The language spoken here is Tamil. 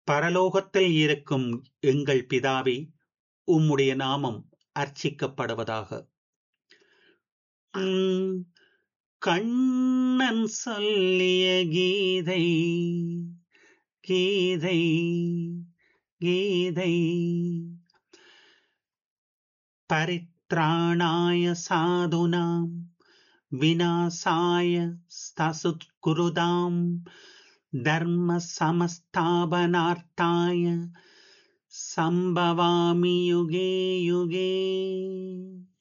பரலோகத்தில் இருக்கும் எங்கள் பிதாவே உம்முடைய நாமம் அர்ச்சிக்கப்படுவதாக உம் கண்ணன் சொல்லிய கீதை கீதை கீதை परित्राणाय साधूनां विनाशाय ससुत्कुरुदां धर्मसमस्थापनार्थाय सम्भवामि युगे युगे